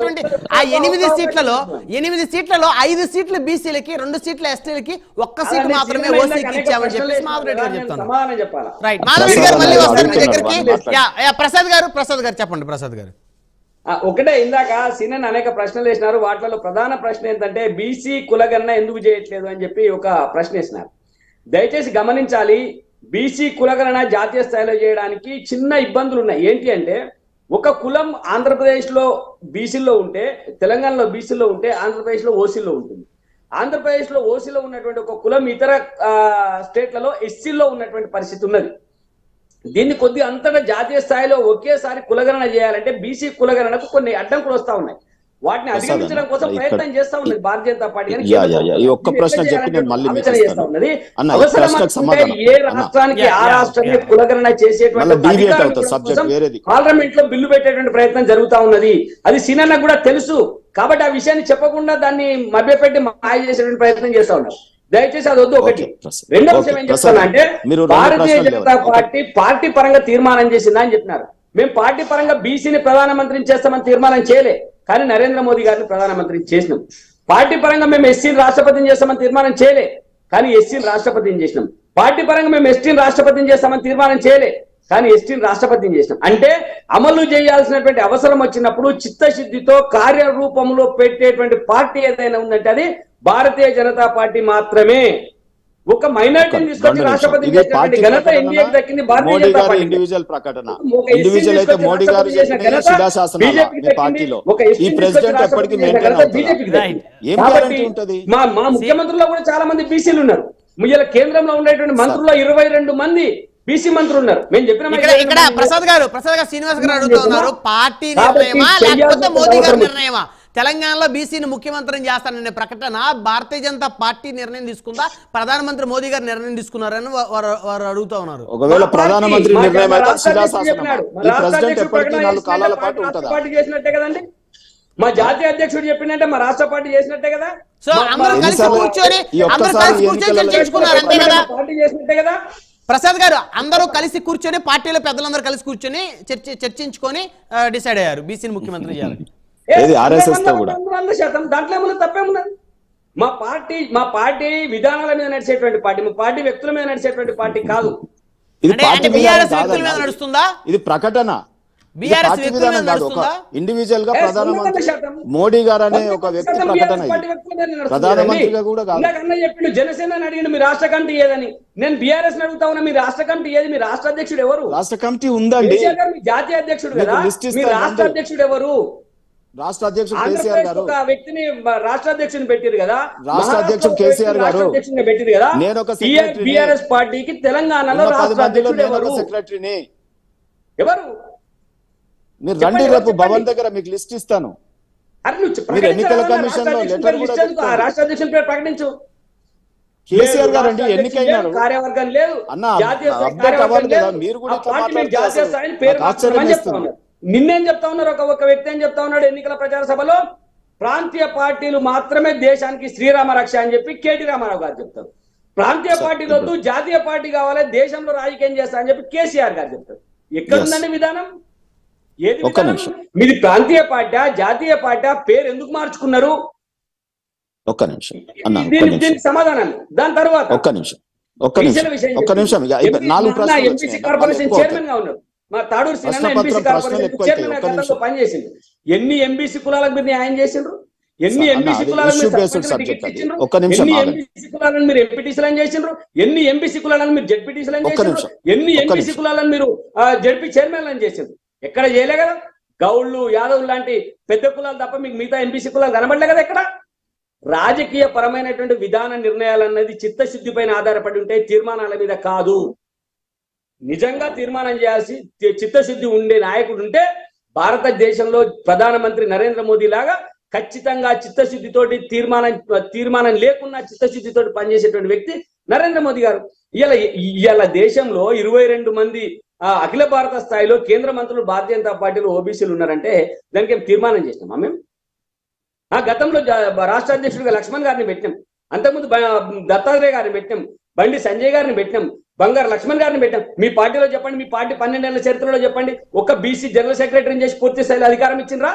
ఉన్నటువంటి ఆ ఎనిమిది సీట్లలో ఎనిమిది సీట్లలో ఐదు సీట్లు బీసీలకి రెండు సీట్లు ఎస్టీలకి ఒక్క సీట్ అలానే మాత్రమే సినిమా ఓసీకి ఇందాక ఇచ్చామని అనేక చెప్పేసి ప్రశ్నలు మాధవ్ రెడ్డి గారు నేను చెప్తాను సమాధానం చెప్పాలా రైట్ మాధవ్ రెడ్డి గారు ప్రసాద్ మళ్ళీ గారు వస్తారు మీ అడుగుతున్నారు, దగ్గరికి మాట్లాడండి. యా, యా, ప్రసాద్ గారు ప్రసాద్ గారు చెప్పండి ప్రసాద్ గారు ఆ, ఒకటే ఇందాక సీనన్ అనేక ప్రశ్నలు వేసినారు వాటిలో ప్రధాన ప్రశ్న ఏంటంటే బీసీ కులగణన ఎందుకు చేయట్లేదు అని చెప్పి ఒక ప్రశ్న వేసినారు దయచేసి గమనించాలి బీసీ కులగణన జాతీయ స్థాయిలో చేయడానికి చిన్న ఇబ్బందులు ఉన్నాయి ఏంటి అంటే ఒక కులం ఆంధ్రప్రదేశ్ లో బీసీలో ఉంటే తెలంగాణలో బీసీలో ఉంటే ఆంధ్రప్రదేశ్ లో ఓసీలో ఉంటుంది ఆంధ్రప్రదేశ్ లో ఓసీలో ఉన్నటువంటి ఒక కులం ఇతర ఆ, స్టేట్లలో ఎస్సీలో ఉన్నటువంటి పరిస్థితి ఉన్నది దీన్ని కొద్ది అంతటా జాతీయ స్థాయిలో ఒకేసారి కులగణన చేయాలంటే బీసీ కులగణనకు కొన్ని అడ్డంకులు వస్తా ఉన్నాయి వాటిని ప్రసాద్ అధిగమించడం కోసం అన్న, ప్రయత్నం ఇక్కడ- చేస్తా ఉన్నది భారతీయ జనతా పార్టీ కానీ యా, కేంద్ర యా, యా. ఈ ఒక్క ప్రభుత్వం ప్రశ్న దీన్ని చెప్పి నేను మళ్ళీ మీకు ఆలోచన చేస్తా ఇస్తాను. ఉన్నది అన్న, ఈ అవసరం ప్రశ్నకు అనుకుంటే సమాధానం. ఏ అన్న. రాష్ట్రానికి యా, ఆ యా, రాష్ట్రానికి యా. కులగణన చేసేటువంటి మళ్ళీ ఒక deviate అధికారం అవుతుంది. ఇవ్వడం subject కోసం వేరేది. పార్లమెంట్ లో బిల్లు పెట్టేటువంటి ప్రయత్నం జరుగుతా ఉన్నది అది సీనన్న కూడా తెలుసు కాబట్టి ఆ విషయాన్ని చెప్పకుండా దాన్ని మభ్యపెట్టి మాయ చేసేటువంటి ప్రయత్నం చేస్తా ఉన్నారు దయచేసి అది వద్దు ఒకటి ఓకే, ప్రసాద్. రెండో ఓకే, విషయం ఏం ప్రసాద్. చెప్తాను అంటే మీరు రెండు భారతీయ ప్రశ్నలు జనతా లేవా? పార్టీ పార్టీ పరంగా తీర్మానం చేసిందా అని చెప్పినారు మేము పార్టీ పరంగా బీసీని ప్రధానమంత్రిని చేస్తామని తీర్మానం చేయలే కానీ నరేంద్ర మోదీ గారిని ప్రధానమంత్రిని చేసినాం పార్టీ పరంగా మేము ఎస్సీని రాష్ట్రపతిని చేస్తామని తీర్మానం చేయలే కానీ ఎస్సీని రాష్ట్రపతిని చేసినాం పార్టీ పరంగా మేము ఎస్టీని రాష్ట్రపతిని చేస్తామని తీర్మానం చేయలే కానీ ఎస్టీని రాష్ట్రపతిని చేసినాం అంటే అమలు చేయాల్సినటువంటి అవసరం వచ్చినప్పుడు చిత్తశుద్ధితో కార్యరూపంలో పెట్టేటువంటి పార్టీ ఏదైనా ఉందంటే అది భారతీయ జనతా పార్టీ మాత్రమే ఒక మైనారిటీని రెండు తీసుకొచ్చి నిమిషాలు. రాష్ట్రపతి ఇది పార్టీ ఘనత ప్రకటన, ఎన్డీఏకి దక్కింది భారతీయ మోడీ జనతా గారి పార్టీ ఇండివిజువల్ ప్రకటన ఒక ఎస్సీని ఇండివిజువల్ అయితే తీసుకొచ్చి మోడీ గారు రాష్ట్రపతి చేసిన చెప్పిన ఘనత శిలాశాసనాల బీజేపీకి మీ దక్కింది. పార్టీలో ఒక ఈ ఎస్సీని ప్రెసిడెంట్ తీసుకొచ్చి ఎప్పటికీ రాష్ట్రపతి చేసిన మెయింటైన్ ఘనత అవుతుందా బీజేపీకి దక్కింది. ఏం కాబట్టి గ్యారంటీ ఉంటది మా మా ముఖ్యమంత్రుల్లో కూడా చాలా మంది బీసీలు ఉన్నారు ఇలా కేంద్రంలో ఉండేటువంటి మంత్రుల్లో ఇరవై రెండు మంది బీసీ మంత్రులు ఉన్నారు మేము చెప్పిన ఇక్కడ ఇక్కడ ప్రసాద్ గారు ప్రసాద్ గారు శ్రీనివాస్ గారు అడుగుతూ ఉన్నారు పార్టీ కాబట్టి నిర్ణయమా చెయ్యాల్సిన లేకపోతే మోదీ గారి అవసరం ఉంది. నిర్ణయమా తెలంగాణలో బీసీని ముఖ్యమంత్రిని చేస్తాననే ప్రకటన భారతీయ జనతా పార్టీ నిర్ణయం తీసుకుందా ప్రధానమంత్రి మోదీ గారు నిర్ణయం తీసుకున్నారని వా- వారు వారు అడుగుతూ ఉన్నారు ఒకవేళ మా ప్రధానమంత్రి పార్టీ, నిర్ణయం మా అయితే రాష్ట్ర శిలాశాసనం అధ్యక్షుడు చెప్పినాడు. మా ఈ రాష్ట్ర ప్రెసిడెంట్ అధ్యక్షుడు ఎప్పటికీ ప్రకటన నాలుగు కాలాల చేసినట్టే పాటు రాష్ట్ర ఉంటుందా పార్టీ చేసినట్టే కదండి మా జాతీయ అధ్యక్షుడు చెప్పినట్టే మా రాష్ట్ర పార్టీ చేసినట్టే కదా సో మా- అందరూ మా- కలిసి ఎన్నిసార్లు కూర్చొని ఈ ఒక్కసారి అందరూ కలిసి కూర్చొని ఎన్నికలలో చర్చించుకున్నారు అంతే కదా పార్టీ చేసినట్టే కదా ప్రసాద్ గారు అందరూ కలిసి కూర్చొని పార్టీలో పెద్దలందరూ కలిసి కూర్చొని చర్చ చర్చించుకొని డిసైడ్ అయ్యారు బీసీని ముఖ్యమంత్రి చేయాలని ఏ, ఏది RSS తో వంద- కూడా? వంద- వంద శాతం దాంట్లో ఏమన్నా తప్పేమున్నది మా పార్టీ మా పార్టీ విధానాల మీద నడిచేటువంటి పార్టీ మా పార్టీ వ్యక్తుల మీద నడిచేటువంటి పార్టీ కాదు ఇది అంటే పార్టీ అంటే విధానం బీఆర్ఎస్ వ్యక్తుల మీద కాదన్నా. నడుస్తుందా ఇది ప్రకటన ఇది బీఆర్ఎస్ పార్టీ వ్యక్తుల మీద విధానం కాదు ఒక నడుస్తుందా ఇండివిజువల్ గా ఏ, ప్రధానమంత్రి వంద శాతం. మోడీ గారు అనే వంద ఒక వ్యక్తి శాతం ప్రకటన BRS పార్టీ ఇది వ్యక్తుల మీద నడుస్తుంది ప్రధానమంత్రిగా కదండి. కూడా కాదు. ఇందాక అన్న చెప్పిండు జనసేన అడిగిండు మీ రాష్ట్ర కమిటీ ఏదని నేను బీఆర్ఎస్ అడుగుతా ఉన్నా మీ రాష్ట్ర కమిటీ ఏది మీ రాష్ట్ర అధ్యక్షుడు ఎవరు రాష్ట్ర కమిటీ ఉందండి కేసీఆర్ గారు మీ జాతీయ అధ్యక్షుడు మీకు కదా లిస్ట్ మీ ఇస్తాను రాష్ట్ర ముందు. అధ్యక్షుడు ఎవరు రాష్ట్ర అధ్యక్షుడు కేసీఆర్ ఆంధ్రప్రదేశ్ గారు ఒక వ్యక్తిని మ- రాష్ట్ర అధ్యక్షుని పెట్టారు కదా రాష్ట్ర మహారాష్ట్ర అధ్యక్షుడు ఒక వ్యక్తిని కేసీఆర్ రాష్ట్ర గారు. అధ్యక్షుడిని పెట్టారు కదా నేను ఒక సెక్రటరీని. బీఆర్ఎస్ పార్టీకి తెలంగాణలో ఉన్న పది రాష్ట్ర మందిలో అధ్యక్షుడు నేను ఎవరు ఒక సెక్రటరీని ఎవరు మీరు చెప్పండి, రండి ఎవరు రేపు చెప్పండి. భవన్ దగ్గర మీకు లిస్ట్ ఇస్తాను అరే నువ్వు మీరు ఎన్నికల ప్రకటించాలా? కమిషన్ లో రాష్ట్ర లెటర్ అధ్యక్షుని కూడా లిస్ట్ ఎందుకు? ఆ చెప్తాను. రాష్ట్ర అధ్యక్షుని పేరు ప్రకటించు కేసీఆర్ గారు అండి రాష్ట్ర అధ్యక్షుడు ఎన్నికైనారు లేదు, కార్యవర్గం లేదు అన్న, జాతీయ స్థాయి అప్డేట్ కార్యవర్గం అవ్వాలి కదా, లేదు. మీరు కూడా ఆ ఇట్లా పార్టీ మీరు మాట్లాడితే జాతీయ అసలు స్థాయిని పేరు నాకు ఆశ్చర్యం మార్చమని చెప్తా వేస్తుంది. ఉన్నారు నిన్నేం చెప్తా ఉన్నారు ఒక ఒక వ్యక్తి ఏం చెప్తా ఉన్నాడు ఎన్నికల ప్రచార సభలో ప్రాంతీయ పార్టీలు మాత్రమే దేశానికి శ్రీరామ రక్ష అని చెప్పి కేటీ రామారావు గారు చెప్తారు ప్రాంతీయ పార్టీలు వద్దు జాతీయ పార్టీ కావాలి దేశంలో రాజకీయం చేస్తా అని చెప్పి కేసీఆర్ గారు చెప్తారు ఎక్కడ Yes. ఉందండి విధానం ఏది ఒక్క విధానం? నిమిషం. మీది ప్రాంతీయ పార్టీ జాతీయ పార్టీ పేరు ఎందుకు మార్చుకున్నారు ఒక్క నిమిషం అన్న ఒక్క దీనికి నిమిషం దీనికి సమాధానం దాని తర్వాత ఒక్క నిమిషం ఒక్క బీసీల నిమిషం విషయం ఒక్క నిమిషం ఇక ఇక ఎంపీ నాలుగు మొన్న ప్రశ్నలు ఎంపీసీ వచ్చినాయి. కార్పొరేషన్ ఎక్కువ అవుతాయి. చైర్మన్ గా ఉన్నారు మా తాడూరు సినిమా ప్రశ్నపత్రం ఎంపీసీ ప్రశ్నలు కార్పొరేషన్ ఎక్కువ చైర్మన్ అవుతాయి. గా ఒక్క గతంలో నిమిషం. పనిచేసింది ఎన్ని ఎంబీసీ కులాలకు మీరు న్యాయం చేసిండ్రు ఎన్ని అన్న, ఎంబీసీ అది కులాలకు మీరు issue based సర్పంచులకు subject టికెట్లు అది. ఇచ్చిండ్రు? ఒక్క నిమిషం ఎన్ని ఆగండి. ఎంబీసీ కులాలను మీరు ఎంపీటీసీలను చేసిండ్రు ఎన్ని ఎంబీసీ కులాలను మీరు జడ్పీటీసీలను ఒక్క చేసిండ్రు నిమిషం. ఎన్ని ఒక్క ఎంబీసీ నిమిషం. కులాలను మీరు జడ్పీ చైర్మన్లను చేసిండ్రు ఎక్కడ చేయలే కదా గౌళ్ళు యాదవ్ లాంటి పెద్ద కులాలు తప్ప మీకు మిగతా ఎంబీసీ కులాలు కనబడలే కదా ఎక్కడ రాజకీయ పరమైనటువంటి విధాన నిర్ణయాలు అన్నది చిత్తశుద్ధి పైన ఆధారపడి ఉంటే తీర్మానాల మీద కాదు నిజంగా తీర్మానం చేయాల్సి చి- చిత్తశుద్ధి ఉండే నాయకుడు ఉంటే భారతదేశంలో ప్రధానమంత్రి నరేంద్ర మోదీ లాగా ఖచ్చితంగా చిత్తశుద్ధితోటి తీర్మానం తీర్మానం లేకున్నా చిత్తశుద్ధితోటి పనిచేసేటువంటి వ్యక్తి నరేంద్ర మోదీ గారు ఇవాళ ఇవాళ దేశంలో ఇరవై రెండు మంది ఆ, అఖిల భారత స్థాయిలో కేంద్ర మంత్రులు భారతీయ జనతా పార్టీలో ఓబీసీలు ఉన్నారంటే దానికి ఏం తీర్మానం చేసినామా మేము ఆ గతంలో జ- రాష్ట్ర అధ్యక్షుడిగా లక్ష్మణ్ గారిని పెట్టినాం అంతకుముందు బ- దత్తాత్రేయ గారిని పెట్టినాం బండి సంజయ్ గారిని పెట్టినాం బంగారు లక్ష్మణ్ గారిని పెట్టాం మీ పార్టీలో చెప్పండి మీ పార్టీ పన్నెండేళ్ల చరిత్రలో చెప్పండి ఒక బీసీ జనరల్ సెక్రటరీని చేసి పూర్తి స్థాయిలో అధికారం ఇచ్చిండ్రా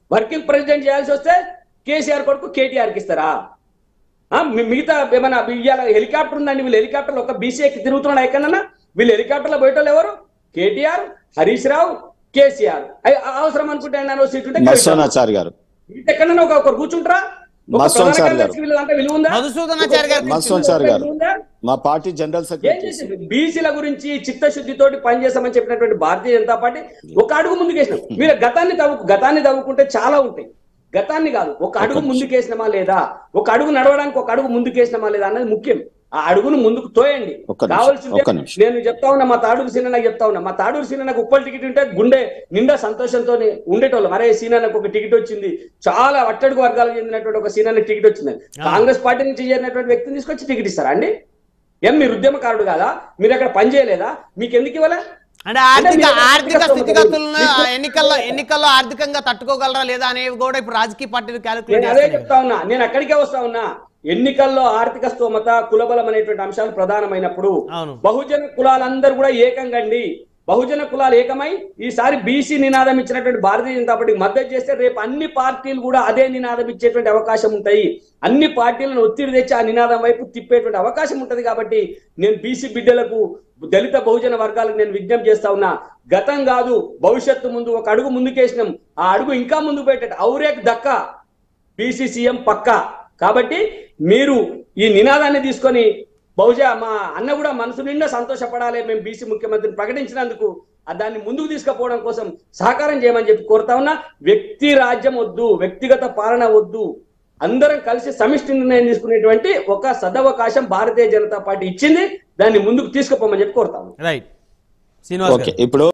వర్కింగ్ ప్రెసిడెంట్ చేయాల్సి వస్తే కేసీఆర్ కొడుకు కేటీఆర్కి ఇస్తారా ఆ, మి- మిగతా ఏమైనా ఇవాళ హెలికాప్టర్ ఉందండి వీళ్ళు హెలికాప్టర్లో ఒక బీసీ ఎక్కి తిరుగుతున్నాడు ఎక్కడన్నా వీళ్ళు హెలికాప్టర్లో పోయేటోళ్ళు ఎవరు కేటీఆర్ హరీష్ రావు కేసీఆర్ అయ్- అవసరం అనుకుంటే ఆయన సీట్ ఉంటే మత్స్యోనాచారి గారు ఇటు ఎక్కడన్నా ఒక ఒకరు కూర్చుంటారా ఒక మత్స్యం ప్రధాన సార్ గారు. కార్యదర్శికి వీళ్ళంతా విలువ ఉందా? మధుసూదనాచారి గారు మత్స్యోనాచారి గారు విలువ ఉందా? మా పార్టీ జనరల్ ఏం సెక్రటరీ చేసింది బీసీల గురించి చిత్తశుద్ధితోటి పనిచేస్తామని చెప్పినటువంటి భారతీయ జనతా పార్టీ ఒక అడుగు ముందుకేసినాం మీరు గతాన్ని తవ్వు గతాన్ని తవ్వుకుంటే చాలా ఉంటాయి గతాన్ని కాదు ఒక అడుగు ముందుకేసినామా లేదా ఒక అడుగు నడవడానికి ఒక అడుగు ముందుకేసినామా లేదా అన్నది ముఖ్యం ఆ అడుగును ముందుకు తోయండి ఒక్క నిమిషం, కావాల్సిందే ఒక్క నిమిషం. నేను చెప్తా ఉన్నా మా తాడూరు సీనన్నకు చెప్తా ఉన్నా మా తాడూరు సీనన్నకు ఉప్పల్ టికెట్ ఉంటే గుండె నిండా సంతోషంతో ఉండేటోళ్ళు మరే సీనన్నకు ఒక టికెట్ వచ్చింది చాలా అట్టడుగు వర్గాలకు చెందినటువంటి ఒక సీనన్నకు టికెట్ వచ్చింది కాంగ్రెస్ పార్టీ నుంచి చేరినటువంటి వ్యక్తిని తీసుకొచ్చి టికెట్ ఇస్తారా అండి ఏం మీరు ఉద్యమకారుడు కాదా మీరు అక్కడ పని చేయలేదా మీకు ఎందుకు ఇవ్వలే అంటే ఆర్థిక మీరు ఆర్థిక ఆర్థిక స్థితిగతులను స్థోమత ఆ ఎన్నికల్లో ఎన్నికల్లో ఆర్థికంగా తట్టుకోగలరా లేదా అనేవి కూడా ఇప్పుడు రాజకీయ పార్టీలు క్యాలిక్యులేట్ నేను అదే చేస్తున్నాయి చెప్తా ఉన్నా నేను అక్కడికే వస్తా ఉన్నా ఎన్నికల్లో ఆర్థిక స్తోమత కులబలం అనేటువంటి అంశాలు ప్రధానమైనప్పుడు అవును. బహుజన కులాలందరూ కూడా ఏకంగండి బహుజన కులాలు ఏకమై ఈసారి బీసీ నినాదం ఇచ్చినటువంటి భారతీయ జనతా పార్టీకి మద్దతు చేస్తే రేపు అన్ని పార్టీలు కూడా అదే నినాదం ఇచ్చేటువంటి అవకాశం ఉంటాయి అన్ని పార్టీలను ఒత్తిడి తెచ్చి ఆ నినాదం వైపు తిప్పేటువంటి అవకాశం ఉంటది కాబట్టి నేను బీసీ బిడ్డలకు దళిత బహుజన వర్గాలకు నేను విజ్ఞప్తి చేస్తా ఉన్నా గతం కాదు భవిష్యత్తు ముందు ఒక అడుగు ముందుకేసినాం ఆ అడుగు ఇంకా ముందుకు పెట్టేట ఔరేక్ దక్క బీసీ సీఎం పక్క కాబట్టి మీరు ఈ నినాదాన్ని తీసుకొని బహుశా మా అన్న కూడా మనసు నిండా సంతోషపడాలి మేము బీసీ ముఖ్యమంత్రిని ప్రకటించినందుకు ఆ దాన్ని ముందుకు తీసుకుపోవడం కోసం సహకారం చేయమని చెప్పి కోరుతా ఉన్నా వ్యక్తి రాజ్యం వద్దు వ్యక్తిగత పాలన వద్దు అందరం కలిసి సమిష్టి నిర్ణయం తీసుకునేటువంటి ఒక సదవకాశం భారతీయ జనతా పార్టీ ఇచ్చింది దాన్ని ముందుకు తీసుకుపోమని చెప్పి కోరుతా ఉన్నా రైట్ శ్రీనివాస్ ఓకే గారు ఇప్పుడు